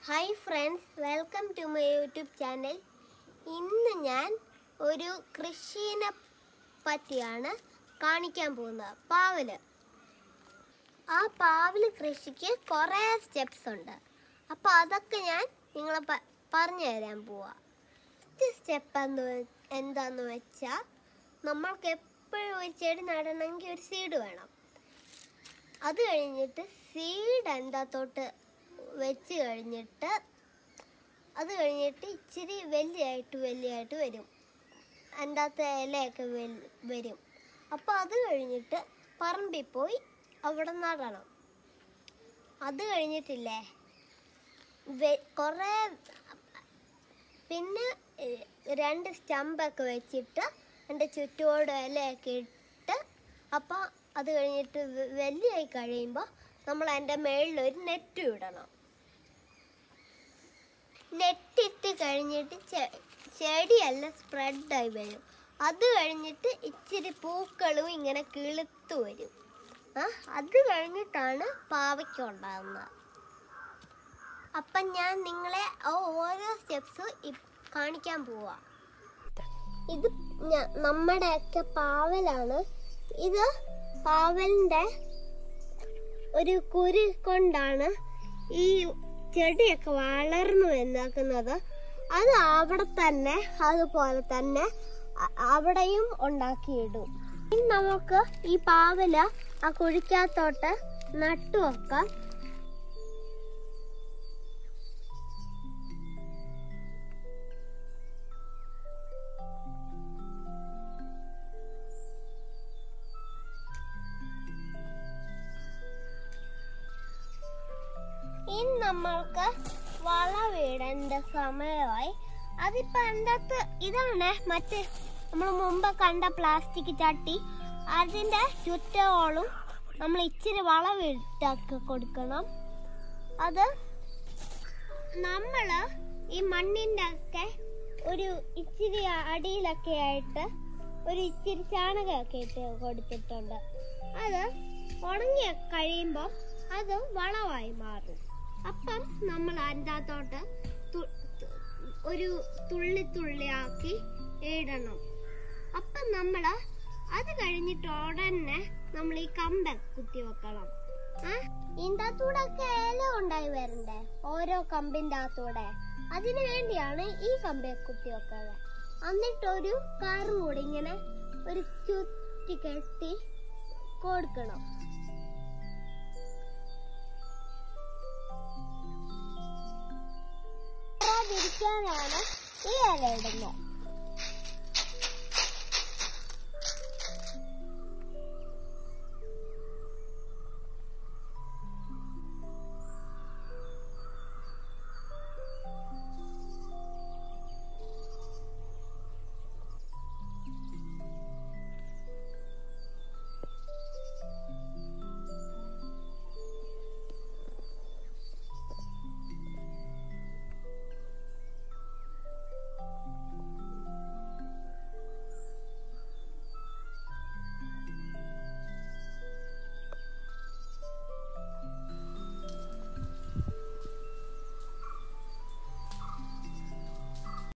hi friends welcome to my YouTube channel ഇന്ന് ഞാൻ ഒരു കൃഷിനെ പറ്റിയാണ് കാണിക്കാൻ പോകുന്നത് പാവല് ആ പാവല് കൃഷിക്ക് കുറേ സ്റ്റെപ്സ് ഉണ്ട് അപ്പോൾ അതൊക്കെ ഞാൻ നിങ്ങളെ പ- പറഞ്ഞു തരാൻ പോവാ ഫസ്റ്റ് സ്റ്റെപ്പ് എന്ന് വെ- എന്താന്ന് വെച്ചാൽ നമ്മൾക്ക് എപ്പോഴും ഒരു ചെടി നടണമെങ്കിൽ ഒരു സീഡ് വേണം അത് കഴിഞ്ഞിട്ട് സീഡ് എന്താത്തോട്ട് വെച്ച് കഴിഞ്ഞിട്ട് അത് കഴിഞ്ഞിട്ട് ഇച്ചിരി വലിയായിട്ട് വലിയായിട്ട് വരും അതിൻ്റെ ഇലയൊക്കെ വൽ- വരും അപ്പോൾ അത് കഴിഞ്ഞിട്ട് പറമ്പിൽ പോയി അവിടെ നടണം അത് കഴിഞ്ഞിട്ടില്ലേ വെ- കുറേ പിന്നെ ഏഹ്, രണ്ട് സ്റ്റമ്പൊക്കെ വെച്ചിട്ട് എൻ്റെ ചുറ്റോട് ഇലയൊക്കെ ഇട്ട് അപ്പോൾ അത് കഴിഞ്ഞിട്ട് വ- വലിയായി കഴിയുമ്പോൾ നമ്മൾ അതിൻ്റെ മേളിൽ ഒരു നെറ്റ് ഇടണം നെറ്റ് ഇട്ട് കഴിഞ്ഞിട്ട് ചെ- ചെടിയെല്ലാം സ്പ്രെഡായി വരും അത് കഴിഞ്ഞിട്ട് ഇച്ചിരി പൂക്കളും ഇങ്ങനെ കിളുത്തു വരും ആ അത് കഴിഞ്ഞിട്ടാണ് പാവയ്ക്ക ഉണ്ടാകുന്നത് അപ്പം ഞാൻ നിങ്ങളെ ആ ഓരോ സ്റ്റെപ്സ് കാണിക്കാൻ പോവാ ഇത് ഞ- നമ്മുടെയൊക്കെ പാവലാണ് ഇത് പാവലിന്റെ ഒരു കുരു കൊണ്ടാണ് ഈ ചെടിയൊക്കെ വളർന്നു വന്നേക്കുന്നത് അത് അവിടെ തന്നെ അതുപോലെ തന്നെ അ- അവിടെയും ഉണ്ടാക്കിയിടും ഇനി നമുക്ക് ഈ പാവല ആ കുഴിക്കകത്തോട്ട് നട്ടു വെക്കാം ഇനി നമ്മൾക്ക് വളവിടേണ്ട സമയമായി അതിപ്പോ അതിൻ്റെ ഇതാണ് മറ്റേ നമ്മൾ മുമ്പ് കണ്ട പ്ലാസ്റ്റിക് ചട്ടി അതിന്റെ ചുറ്റോളും നമ്മൾ ഇച്ചിരി വളവിട്ടൊക്കെ കൊടുക്കണം അത് നമ്മള് ഈ മണ്ണിന്റെ ഒക്കെ ഒരു ഇച്ചിരി അടിയിലൊക്കെ ആയിട്ട് ഒരു ഇച്ചിരി ചാണകമൊക്കെ ഇട്ട് കൊടുത്തിട്ടുണ്ട് അത് ഉണങ്ങി കഴിയുമ്പോൾ അത് വളമായി മാറും അപ്പം നമ്മൾ അതിൻ്റെ അകത്തോട്ട് തു- തു- ഒരു തുള്ളി തുള്ളിയാക്കി ഇടണം അപ്പം നമ്മൾ അത് കഴിഞ്ഞിട്ട് ഉടനെ നമ്മൾ ഈ കമ്പ കുത്തി വെക്കണം ഇതിൻ്റെ അകത്തൂടെ ഒക്കെ ഇല ഉണ്ടായി വരണ്ടേ ഓരോ കമ്പിന്റെ അകത്തൂടെ അതിനു വേണ്ടിയാണ് ഈ കമ്പ കുത്തി വെക്കുന്നത് എന്നിട്ടൊരു കാറും കൂടി ഇങ്ങനെ ഒരു ചുറ്റി കെട്ടി കൊടുക്കണം വിരിക്കാനാണ് ഈ ഇല ഇടുന്നത്